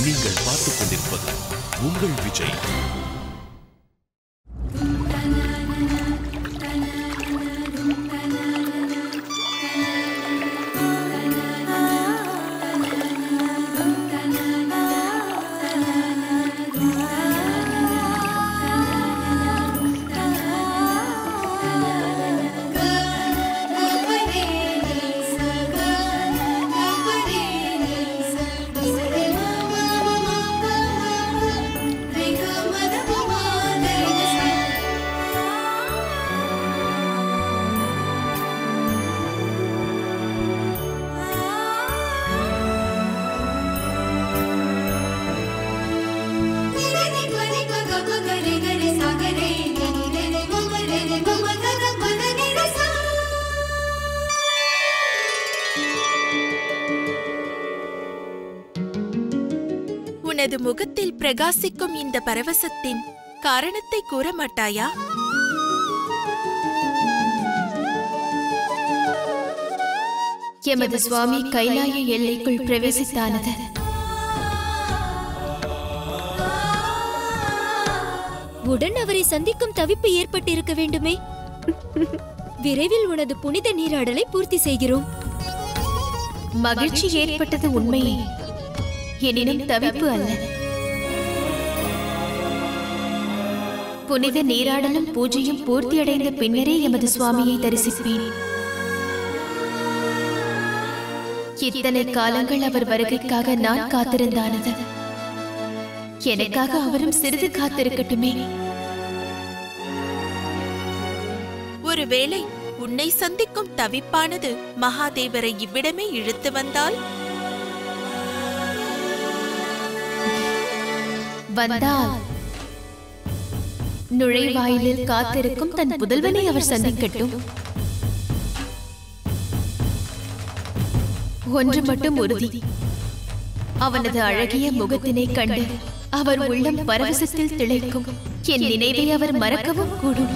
நீங்கள் பார்த்துக் கொண்டிருப்பது உங்கள் விஜய் உனது முகத்தில் பிரகாசிக்கும் இந்த பரவசத்தின் காரணத்தை கூற மாட்டாயா எமது சுவாமி கைலாய எல்லைக்குள் பிரவேசித்தானது உடன் அவரை சந்திக்கும் தவிப்பு ஏற்பட்டிருக்க வேண்டுமே விரைவில் உனது புனித நீராடலை பூர்த்தி செய்கிறோம் மகிழ்ச்சி ஏற்பட்டது உண்மையே எனினும் தவிப்பு அல்ல புனித நீராடலும் பூஜையும் பூர்த்தியடைந்த பின்னரே எமது சுவாமியை தரிசிப்பேன் இத்தனை காலங்கள் அவர் வருகைக்காக நான் காத்திருந்தானது எனக்காக அவரும் சிறிது காத்திருக்கட்டுமே ஒருவேளை உன்னை சந்திக்கும் தவிப்பானது மகாதேவரை இவ்விடமே இழுத்து வந்தால் வந்தால் நுழைவாயிலில் காத்திருக்கும் தன் புதல்வனை அவர் சந்திக்கட்டும் ஒன்று மட்டும் உறுதி அவனது அழகிய முகத்தினை கண்டு அவர் உள்ளம் பரவசத்தில் திளைக்கும் என் நினைவை அவர் மறக்கவும் கூடும்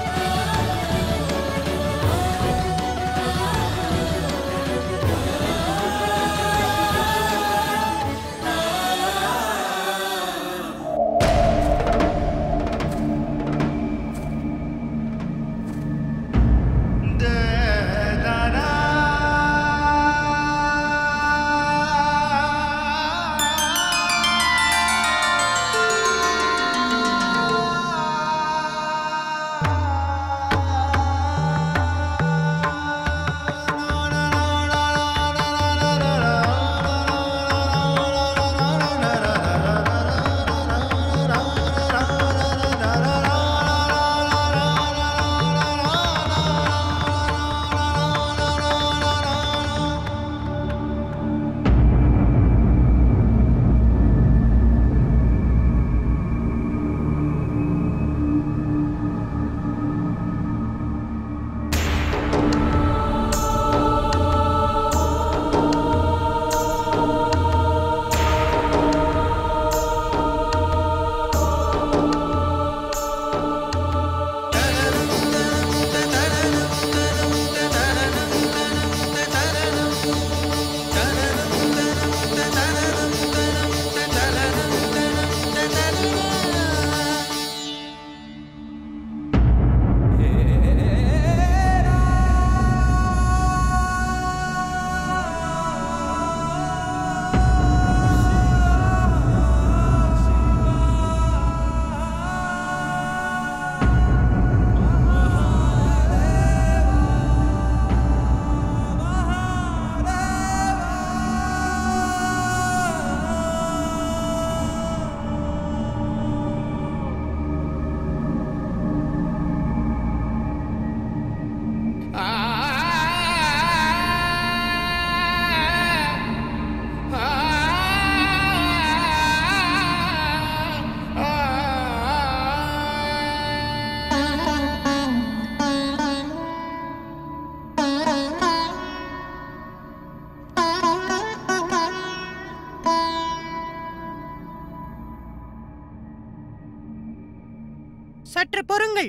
சற்று பொறுங்கள்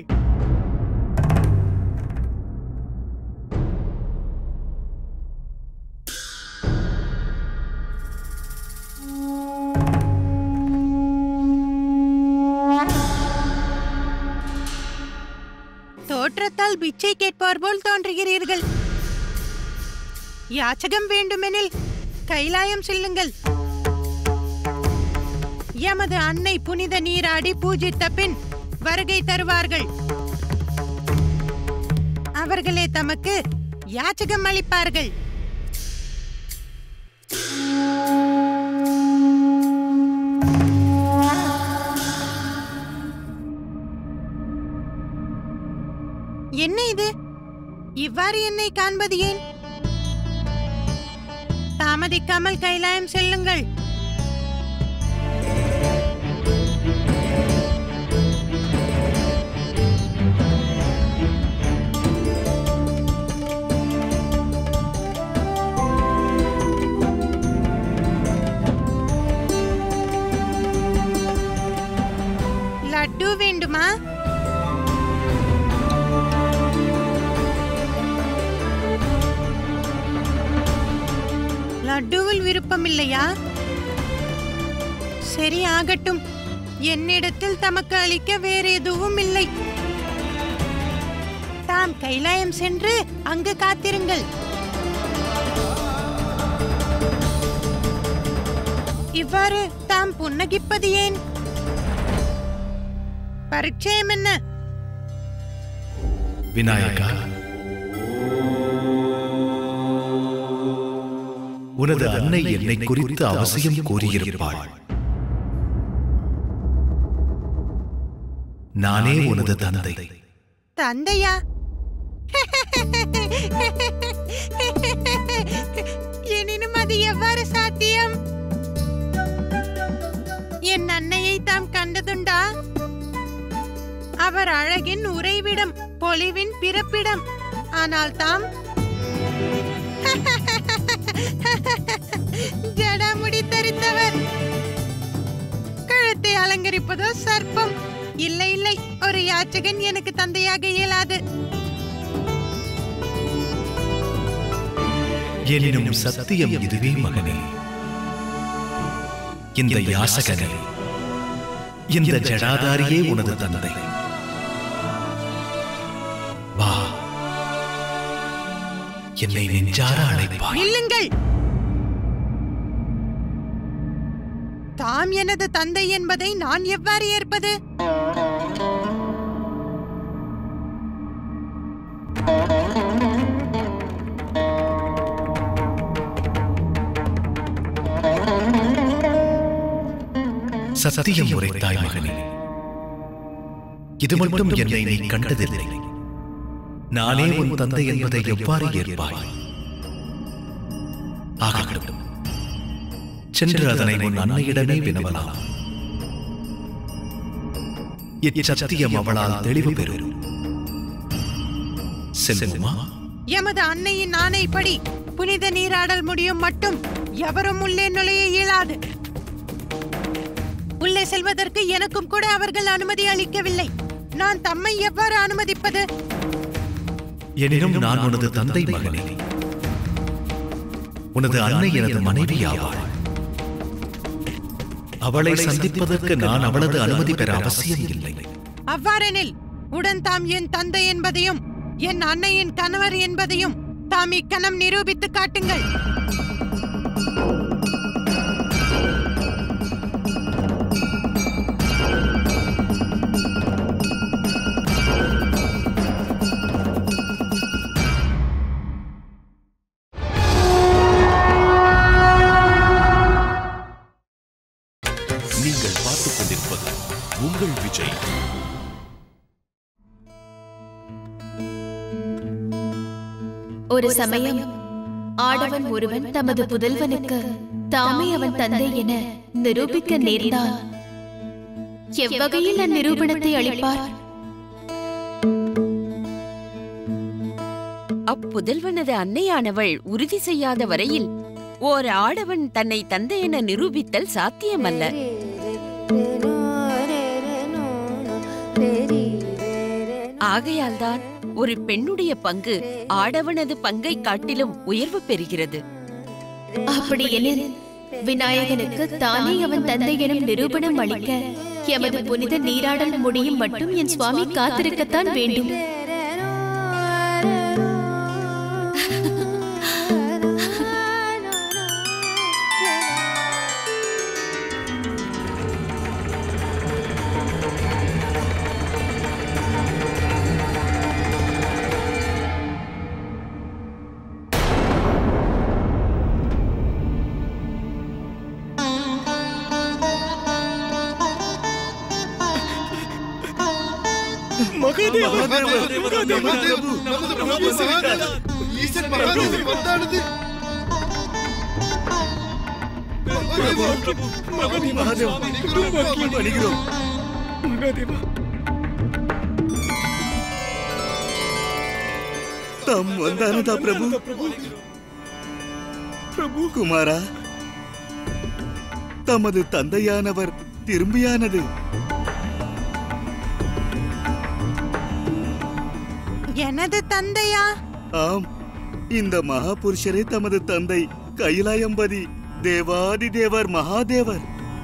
பார்த்தால் பிச்சை கேட்பார் போல் தோன்றுகிறீர்கள் யாச்சகம் வேண்டுமெனில் கைலாயம் செல்லுங்கள் எமது அன்னை புனித நீராடி பூஜித்த பின் வருகை தருவார்கள் அவர்களே தமக்கு யாச்சகம் அளிப்பார்கள் என்ன இது இவ்வாறு என்னை காண்பது ஏன் தாமதிக்காமல் கைலாயம் செல்லுங்கள் லட்டு வேண்டுமா லட்டுவில் விருப்பமில்லையா சரி ஆகட்டும் என்னிடத்தில் தமக்கு அளிக்க வேறு எதுவும் இல்லை தாம் கைலாயம் சென்று அங்கு காத்திருங்கள் இவ்வாறு தாம் புன்னகிப்பது ஏன் பரிச்சயம் என்ன விநாயகா உனது அன்னை என்னை குறித்து அவசியம் கூறியிருப்பாள் நானே உனது தந்தை தந்தையா எனினும் அது எவ்வாறு சாத்தியம் என் அன்னையை தாம் கண்டதுண்டா அவர் அழகின் உறைவிடம் பொலிவின் பிறப்பிடம் ஆனால் தாம் ஜடாமுடி தரித்தவர் கழுத்தை அலங்கரிப்பதோ சர்ப்பம் இல்லை இல்லை ஒரு யாச்சகன் எனக்கு தந்தையாக இயலாது எனினும் சத்தியம் இதுவே மகனே இந்த யாசகனே இந்த ஜடாதாரியே உனது தந்தை வா என்னை நெஞ்சார அழைப்பாய் நில்லுங்கள் தாம் எனது தந்தை என்பதை நான் எவ்வாறு ஏற்பது சத்தியம் உரைத்தாய் மகனே இது மட்டும் என்னை நீ கண்டதில்லை நானே உன் தந்தை என்பதை எவ்வாறு ஏற்பாய் ஆகட்டும் சென்று அதனை உன் அன்னையிடமே வினவலாம் இச்சத்தியம் அவளால் தெளிவு பெறும் செல்லுமா எமது அன்னையின் ஆணைப்படி புனித நீராடல் முடியும் மட்டும் எவரும் உள்ளே நுழைய இயலாது உள்ளே செல்வதற்கு எனக்கும் கூட அவர்கள் அனுமதி அளிக்கவில்லை நான் தம்மை எவ்வாறு அனுமதிப்பது எனினும் நான் உனது தந்தை மகனே உனது அன்னை எனது மனைவி ஆவாள் அவளை சந்திப்பதற்கு நான் அவளது அனுமதி பெற அவசியம் இல்லை அவ்வாறெனில் உடன் தாம் என் தந்தை என்பதையும் என் அன்னையின் கணவர் என்பதையும் தாம் இக்கணம் நிரூபித்து காட்டுங்கள் நீங்கள் பார்த்துக் கொண்டிருப்பது உங்கள் விஜய் ஒரு சமயம் ஆடவன் ஒருவன் தமது புதல்வனுக்கு தாமே அவன் தந்தை என நிரூபிக்க நேர்ந்தால் எவ்வகையில் அந்நிரூபணத்தை அளிப்பார் அப்புதல்வனது அன்னையானவள் உறுதி செய்யாத வரையில் ஓர் ஆடவன் தன்னை தந்தை என நிரூபித்தல் சாத்தியமல்ல ஆகையால்தான் ஒரு பெண்ணுடைய பங்கு ஆடவனது பங்கை காட்டிலும் உயர்வு பெறுகிறது அப்படியெனில் விநாயகனுக்கு தானே அவன் தந்தை எனும் நிரூபணம் அளிக்க எமது புனித நீராடல் முடியும் மட்டும் என் சுவாமி காத்திருக்கத்தான் வேண்டும் ஈசன் மகாதேவன் வந்தானது தாம் வந்தானதா பிரபு பிரபு குமாரா தமது தந்தையானவர் திரும்பியானது எனது தந்தையா ஆம் இந்த மகாபுருஷரே தமது தந்தை கைலாயம்பதி தேவாதி தேவர் மகாதேவர்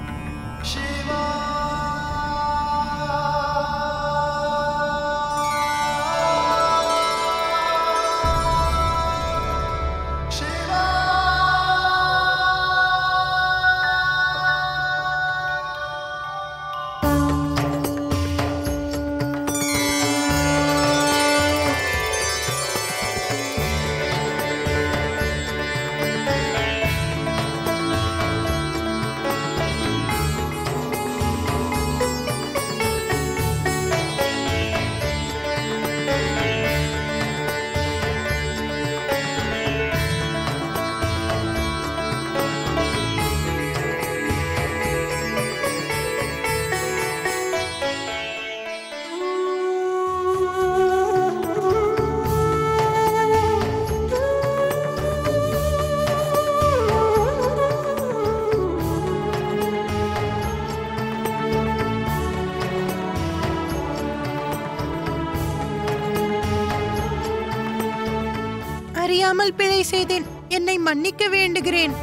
அறியாமல் பிழை செய்தேன் என்னை மன்னிக்க வேண்டுகிறேன்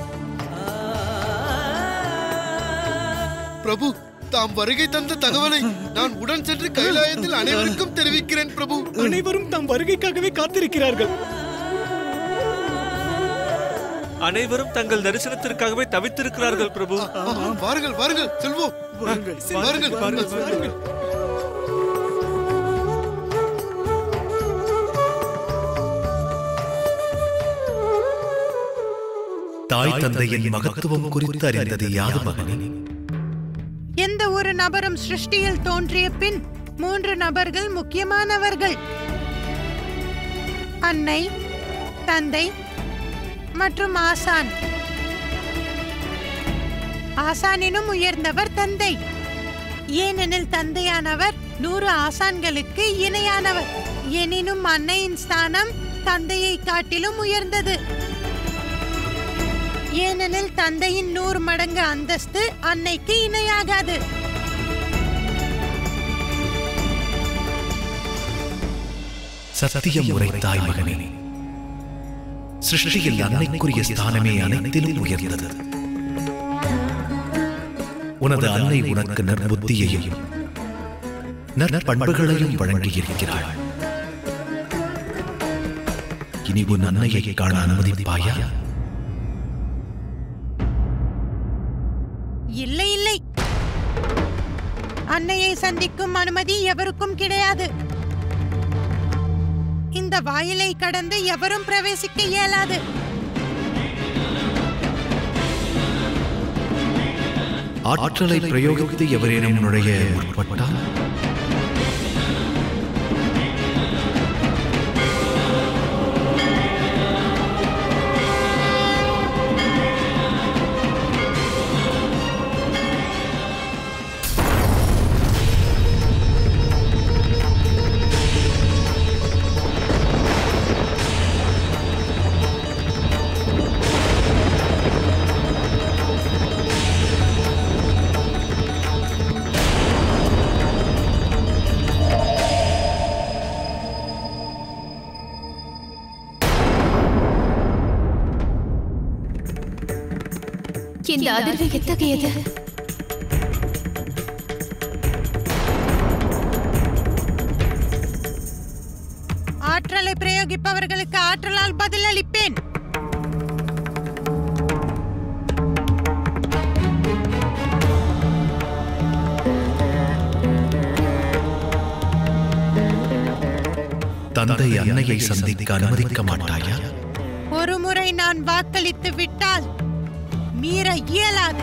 பிரபு தாம் வருகை தந்த தகவலை நான் உடன் சென்று கைலாயத்தில் அனைவருக்கும் தெரிவிக்கிறேன் பிரபு அனைவரும் தம் வருகைக்காகவே காத்திருக்கிறார்கள் அனைவரும் தங்கள் தரிசனத்திற்காகவே தவித்திருக்கிறார்கள் பிரபு ஆ, வாருங்கள் வாருங்கள் செல்வோம் வாருங்கள் வாருங்கள் தாய் தந்தையின் மகத்துவம் குறித்து அறிந்தது யாது மகனே எந்த ஒரு நபரும் சிருஷ்டியில் தோன்றிய பின் மூன்று நபர்கள் முக்கியமானவர்கள் அன்னை தந்தை மற்றும் ஆசான் ஆசானினும் உயர்ந்தவர் தந்தை ஏனெனில் தந்தையானவர் நூறு ஆசான்களுக்கு இணையானவர் எனினும் அன்னையின் ஸ்தானம் தந்தையை காட்டிலும் உயர்ந்தது ஏனெனில் தந்தையின் நூறு மடங்கு அந்தஸ்து அன்னைக்கு இணையாகாது சத்தியம் உரைத்தாய் மகனே சிருஷ்டியில் அன்னைக்குரிய ஸ்தானமே அனைத்திலும் உயர்ந்தது உனது அன்னை உனக்கு நற்புத்தியையும் நற்பண்புகளையும் வழங்கியிருக்கிறாள் இனி உன் அன்னையை காண அனுமதிப்பாயா இல்லை இல்லை அன்னையை சந்திக்கும் அனுமதி எவருக்கும் கிடையாது இந்த வாயிலை கடந்து எவரும் பிரவேசிக்க இயலாது ஆற்றலை பிரயோகித்து எவரேனும் நுழைய முற்பட்டால் இந்த அதிர்வு எத்தகையது ஆற்றலை பிரயோகிப்பவர்களுக்கு ஆற்றலால் பதிலளிப்பேன் தந்தை அன்னையை சந்திக்க அனுமதிக்க மாட்டாயா ஒரு முறை நான் வாக்களித்து விட்டால் மீற இயலாது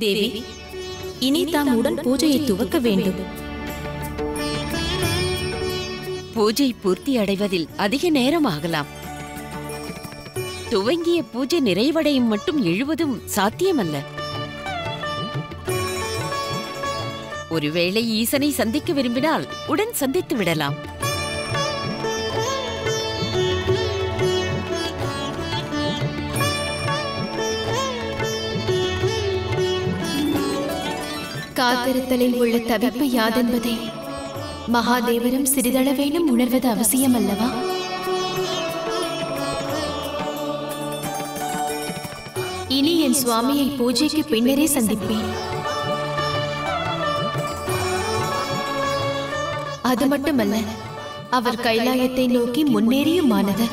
தேவி இனி தாம் உடன் பூஜையை துவக்க வேண்டும் பூஜை பூர்த்தி அடைவதில் அதிக நேரம் ஆகலாம் துவங்கிய பூஜை நிறைவடையும் மட்டும் எழுவதும் சாத்தியமல்ல ஒருவேளை ஈசனை சந்திக்க விரும்பினால் உடன் சந்தித்து விடலாம் காத்திருத்தலில் உள்ள தவிப்பு யாதென்பதை மகாதேவரும் சிறிதளவேனும் உணர்வது அவசியம் அல்லவா இனி என் சுவாமியை பூஜைக்கு பின்னரே சந்திப்பேன் அது மட்டுமல்ல அவர் கைலாயத்தை நோக்கி முன்னேறியுமானது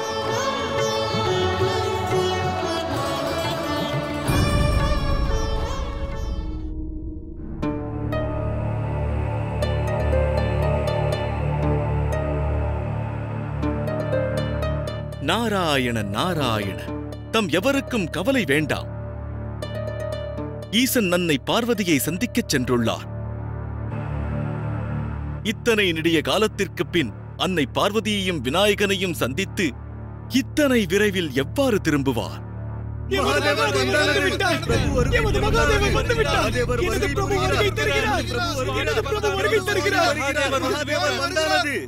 நாராயண நாராயண தம் எவருக்கும் கவலை வேண்டாம் ஈசன் நன்னை பார்வதியை சந்திக்கச் சென்றுள்ளார் இத்தனை நெடிய காலத்திற்குப் பின் அன்னை பார்வதியையும் விநாயகனையும் சந்தித்து இத்தனை விரைவில் எவ்வாறு திரும்புவார் மகாதேவர் வந்து விட்டார் எமது மகாதேவர் வந்து விட்டார் எனது பிரபு வருகை தருகிறார் எனது பிரபு வருகை தருகிறார் மகாதேவர் வந்தானது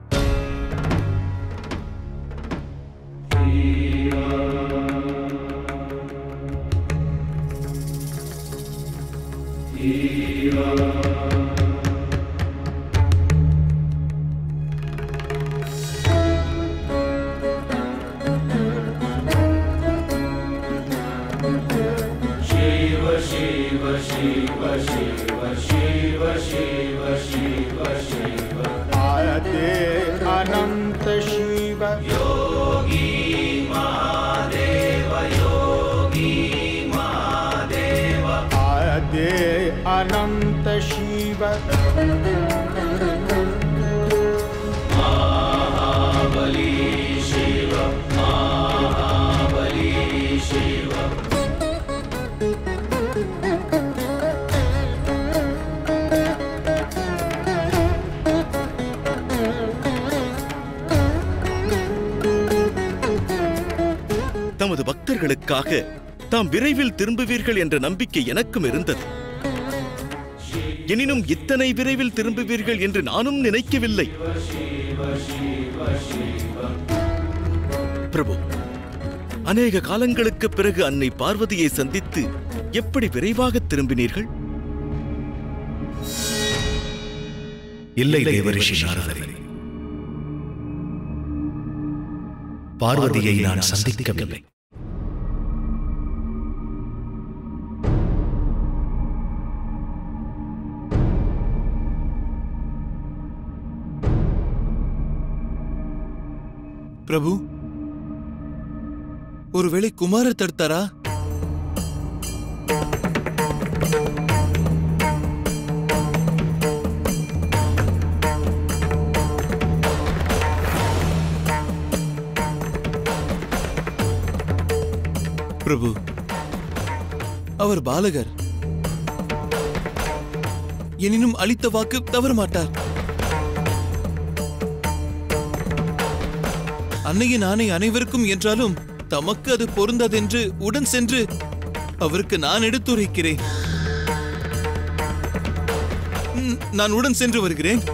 आयते अनंत शिव योगी महादेव योगी महादेव आयते अनंत शिव महाबली शिव महाबली शिव தமது பக்தர்களுக்காக தாம் விரைவில் திரும்புவீர்கள் என்ற நம்பிக்கை எனக்கும் இருந்தது எனினும் இத்தனை விரைவில் திரும்புவீர்கள் என்று நானும் நினைக்கவில்லை பிரபு அநேக காலங்களுக்குப் பிறகு அன்னை பார்வதியை சந்தித்து எப்படி விரைவாக திரும்பினீர்கள் இல்லை தேவரிஷி நாரதரே பார்வதியை நான் சந்திக்கவில்லை பிரபு ஒருவேளை குமாரர் தடுத்தாரா பிரபு அவர் பாலகர் எனினும் அளித்த வாக்கு தவற மாட்டார் அன்னையின் ஆணை அனைவருக்கும் என்றாலும் தமக்கு அது பொருந்ததென்று உடன் சென்று அவருக்கு நான் எடுத்துரைக்கிறேன் ம், நான் உடன் சென்று வருகிறேன்